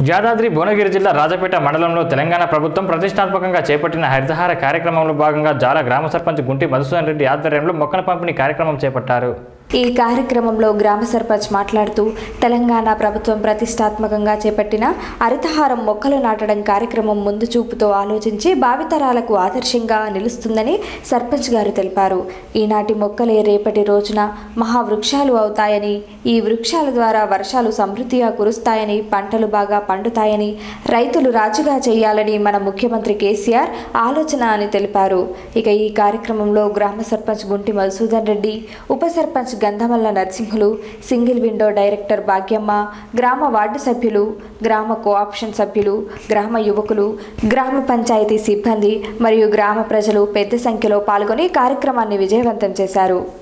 యాదాద్రి భువనగిరి జిల్లా రాజపేట మండలంలో తెలంగాణ ప్రభుత్వం ప్రతిష్టాత్మకంగా చేపట్టిన హరితహార కార్యక్రమంలో భాగంగా జాల గ్రామ సర్పంచ్ గుంటి మధుసూదన్ రెడ్డి ఆధ్వర్యంలో మొక్కల పంపిణీ కార్యక్రమం చేపట్టారు ఈ కార్యక్రమంలో గ్రామ సర్పంచ్ మాట్లాడుతూ తెలంగాణ ప్రభుత్వం ప్రతిష్టాత్మకంగా చేపట్టిన హరితహారం మొక్కలు నాటడం కార్యక్రమం ముందు చూపుతో ఆలోచించి భావితరాలకు ఆదర్శంగా నిలుస్తుందని సర్పంచ్ గారు తెలిపారు ఈనాటి మొక్కలే రేపటి రోజున మహావృక్షాలు అవుతాయని ఈ వృక్షాల ద్వారా వర్షాలు సమృద్ధిగా కురుస్తాయని పంటలు బాగా పండుతాయని రైతులు రాజుగా చేయాలని మన ముఖ్యమంత్రి కేసీఆర్ ఆలోచన అని తెలిపారు ఇక ఈ కార్యక్రమంలో గ్రామ సర్పంచ్ గుంటి మధుసూదన్ రెడ్డి ఉప sarpanch Gandhamalla Narasimhulu single window director Bhagyamma గ్రామ వార్డు సభ్యులు గ్రామ కోఆప్షన్ సభ్యులు గ్రామ యువకులు గ్రామ పంచాయతీ సిబ్బంది మరియు గ్రామ ప్రజలు పెద్ద సంఖ్యలో పాల్గొని కార్యక్రమాన్ని విజయవంతం చేశారు